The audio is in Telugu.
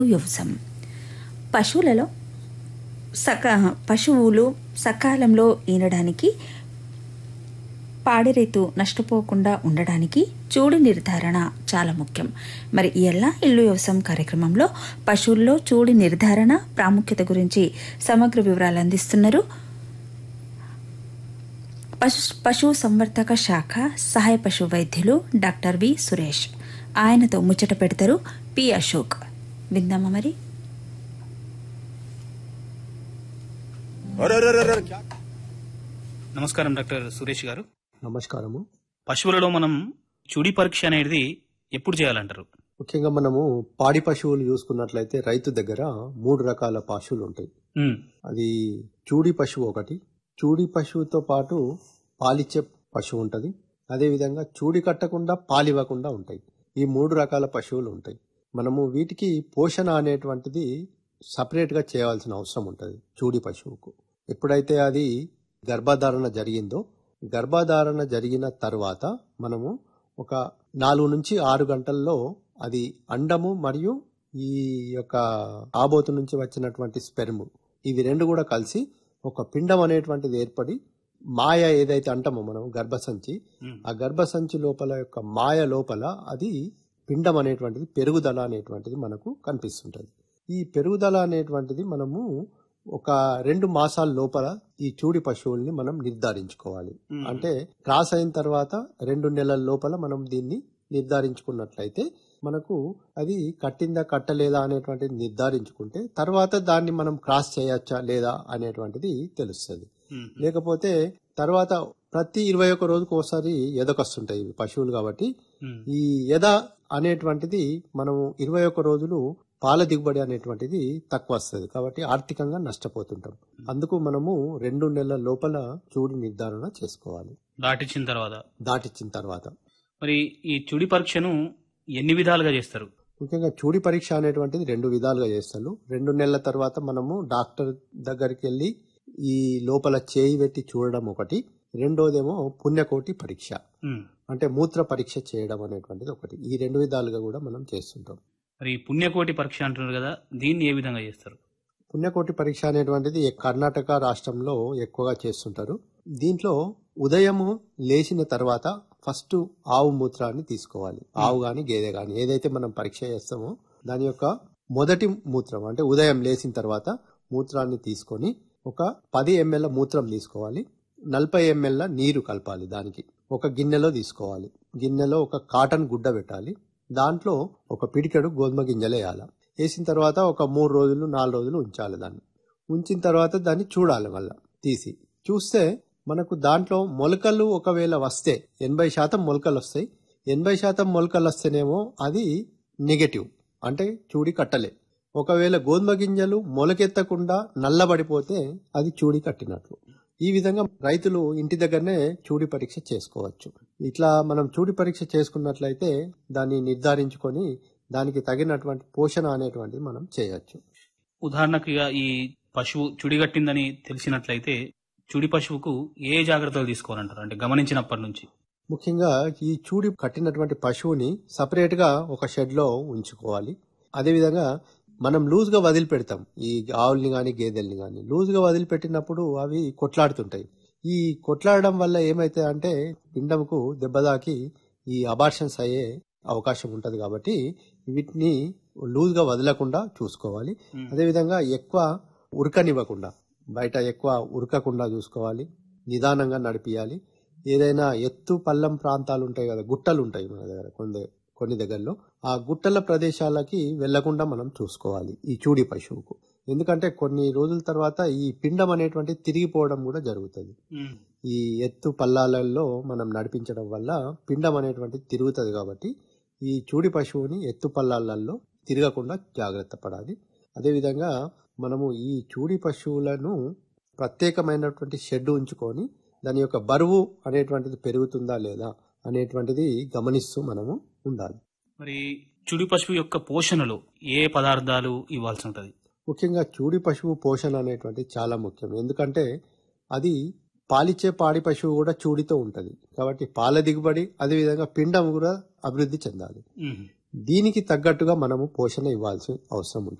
వ్యవసాయం పశువులలో సక పశువులు సకాలంలో ఈనడానికి పాడి రైతు నష్టపోకుండా ఉండడానికి చూడు నిర్ధారణ చాలా ముఖ్యం మరి ఎలా ఇల్లు వ్యవసాయం కార్యక్రమంలో పశువుల్లో చూడి నిర్ధారణ ప్రాముఖ్యత గురించి సమగ్ర వివరాలు అందిస్తున్నారు పశు పశు సంవర్ధక శాఖ సహాయ పశు వైద్యులు డాక్టర్ వి సురేష్ ఆయనతో ముచ్చట పెడతారు పి అశోక్ విందామా మరి अरे अरे अरे अरे क्या నమస్కారం డాక్టర్ సురేష్ గారు నమస్కారము పశువులలో మనం చుడి పరీక్ష అనేది ఎప్పుడు చేయాలంటారు ముఖ్యంగా మనము పాడి పశువులు చూసుకున్నట్లయితే రైతు దగ్గర మూడు రకాల పశువులు ఉంటాయి ఉమ్, అది చూడి పశువు ఒకటి చూడి పశువుతో పాటు పాలిచ్చే పశువు ఉంటుంది అదేవిధంగా చూడి కట్టకుండా పాలివ్వకుండా ఉంటాయి ఈ మూడు రకాల పశువులు ఉంటాయి మనము వీటికి పోషణ అనేటువంటిది సపరేట్గా చేయాల్సిన అవసరం ఉంటుంది చూడి పశువుకు ఎప్పుడైతే అది గర్భధారణ జరిగిందో గర్భధారణ జరిగిన తర్వాత మనము ఒక నాలుగు నుంచి ఆరు గంటల్లో అది అండము మరియు ఈ యొక్క ఆబోతు నుంచి వచ్చినటువంటి స్పెర్మ్ ఇవి రెండు కూడా కలిసి ఒక పిండం అనేటువంటిది ఏర్పడి మాయ ఏదైతే అంటామో మనం గర్భసంచి ఉమ్, ఆ గర్భసంచి లోపల యొక్క మాయ లోపల అది పిండం అనేటువంటిది పెరుగుదల అనేటువంటిది మనకు కనిపిస్తుంటది ఈ పెరుగుదల అనేటువంటిది మనము ఒక రెండు మాసాల లోపల ఈ చూడి పశువుల్ని మనం నిర్ధారించుకోవాలి ఉమ్. అంటే క్రాస్ అయిన తర్వాత రెండు నెలల లోపల మనం దీన్ని నిర్ధారించుకున్నట్లయితే మనకు అది కట్టిందా కట్టలేదా అనేటువంటిది నిర్ధారించుకుంటే తర్వాత దాన్ని మనం క్రాస్ చేయొచ్చా లేదా అనేటువంటిది తెలుస్తుంది ఉమ్, లేకపోతే తర్వాత ప్రతి ఇరవై ఒక్క రోజుకు ఒకసారి ఎదకొస్తుంటాయి ఇవి పశువులు కాబట్టి ఉమ్, ఈ ఎద అనేటువంటిది మనము ఇరవై ఒక్క రోజులు పాల దిగుబడి అనేటువంటిది తక్కువ వస్తుంది కాబట్టి ఆర్థికంగా నష్టపోతుంటాం అందుకు మనము రెండు నెలల లోపల చూడి నిర్ధారణ చేసుకోవాలి దాటిచ్చిన తర్వాత దాటిచ్చిన తర్వాత మరి ఈ చుడి పరీక్షను ఎన్ని విధాలుగా చేస్తారు ముఖ్యంగా చూడి పరీక్ష అనేటువంటిది రెండు విధాలుగా చేస్తారు రెండు నెలల తర్వాత మనము డాక్టర్ దగ్గరికి వెళ్ళి ఈ లోపల చేయి పెట్టి చూడడం ఒకటి రెండోదేమో పుణ్యకోటి పరీక్ష ఉమ్, అంటే మూత్ర పరీక్ష చేయడం అనేటువంటిది ఒకటి ఈ రెండు విధాలుగా కూడా మనం చేస్తుంటాం మరి పుణ్యకోటి పరీక్ష అంటున్నారు కదా దీన్ని ఏ విధంగా చేస్తారు పుణ్యకోటి పరీక్ష అనేటువంటిది కర్ణాటక రాష్ట్రంలో ఎక్కువగా చేస్తుంటారు దీంట్లో ఉదయము లేచిన తర్వాత ఫస్ట్ ఆవు మూత్రాన్ని తీసుకోవాలి ఆవు గాని గేదె గాని ఏదైతే మనం పరీక్ష చేస్తామో దాని యొక్క మొదటి మూత్రం అంటే ఉదయం లేచిన తర్వాత మూత్రాన్ని తీసుకొని ఒక పది ఎంఎల్ మూత్రం తీసుకోవాలి నలభై ఎంఎల్ నీరు కలపాలి దానికి ఒక గిన్నెలో తీసుకోవాలి గిన్నెలో ఒక కాటన్ గుడ్డ పెట్టాలి దాంట్లో ఒక పిడికెడు గోధుమ గింజలు వేయాలి వేసిన తర్వాత ఒక మూడు రోజులు నాలుగు రోజులు ఉంచాలి దాన్ని ఉంచిన తర్వాత దాన్ని చూడాలి మళ్ళా తీసి చూస్తే మనకు దాంట్లో మొలకలు ఒకవేళ వస్తే ఎనభై శాతం మొలకలు వస్తాయి ఎనభై శాతం మొలకలు వస్తేనేమో అది నెగటివ్ అంటే చూడి కట్టలే ఒకవేళ గోధుమ గింజలు మొలకెత్తకుండా నల్లబడిపోతే అది చూడి కట్టినట్లు ఈ విధంగా రైతులు ఇంటి దగ్గరనే చూడి పరీక్ష చేసుకోవచ్చు ఇట్లా మనం చూడి పరీక్ష చేసుకున్నట్లయితే దాన్ని నిర్ధారించుకొని దానికి తగినటువంటి పోషణ అనేటువంటిది మనం చేయొచ్చు ఉదాహరణకు ఇక ఈ పశువు చుడి కట్టిందని తెలిసినట్లయితే చుడి పశువుకు ఏ జాగ్రత్తలు తీసుకోవాలంటారు అంటే గమనించినప్పటి నుంచి ముఖ్యంగా ఈ చూడి కట్టినటువంటి పశువుని సపరేట్ గా ఒక షెడ్ లో ఉంచుకోవాలి అదేవిధంగా మనం లూజ్ గా వదిలిపెడతాం ఈ ఆవుల్ని గాని గేదెల్ని గాని లూజ్ గా వదిలిపెట్టినప్పుడు అవి కొట్లాడుతుంటాయి ఈ కొట్లాడడం వల్ల ఏమైతే అంటే పిండంకు దెబ్బ తాకి ఈ అబార్షన్స్ అయ్యే అవకాశం ఉంటది కాబట్టి వీటిని లూజ్ గా వదలకుండా చూసుకోవాలి ఉమ్, అదేవిధంగా ఎక్కువ ఉరకనివ్వకుండా బయట ఎక్కువ ఉరకకుండా చూసుకోవాలి నిదానంగా నడిపియాలి ఏదైనా ఎత్తు పల్లం ప్రాంతాలు ఉంటాయి కదా గుట్టలు ఉంటాయి మన దగ్గర కొన్ని కొన్ని దగ్గరలో ఆ గుట్టల ప్రదేశాలకి వెళ్లకుండా మనం చూసుకోవాలి ఈ చూడి పశువుకు ఎందుకంటే కొన్ని రోజుల తర్వాత ఈ పిండం అనేటువంటి తిరిగిపోవడం కూడా జరుగుతుంది ఉమ్, ఈ ఎత్తు పల్లాలలో మనం నడిపించడం వల్ల పిండం అనేటువంటిది తిరుగుతుంది కాబట్టి ఈ చూడి పశువుని ఎత్తు పల్లాలలో తిరగకుండా జాగ్రత్త పడాలి అదేవిధంగా మనము ఈ చూడి పశువులను ప్రత్యేకమైనటువంటి షెడ్ ఉంచుకొని దాని యొక్క బరువు అనేటువంటిది పెరుగుతుందా లేదా అనేటువంటిది గమనిస్తూ మనము ఉండాలి మరి చుడి పశువు యొక్క పోషణలో ఏ పదార్థాలు ఇవ్వాల్సి ఉంటది ముఖ్యంగా చూడి పశువు పోషణ అనేటువంటిది చాలా ముఖ్యం ఎందుకంటే అది పాలిచ్చే పాడి పశువు కూడా చూడితో ఉంటది కాబట్టి పాల దిగుబడి అదేవిధంగా పిండం కూడా అభివృద్ధి చెందాలి ఉమ్, దీనికి తగ్గట్టుగా మనము పోషణ ఇవ్వాల్సిన అవసరం ఉంటుంది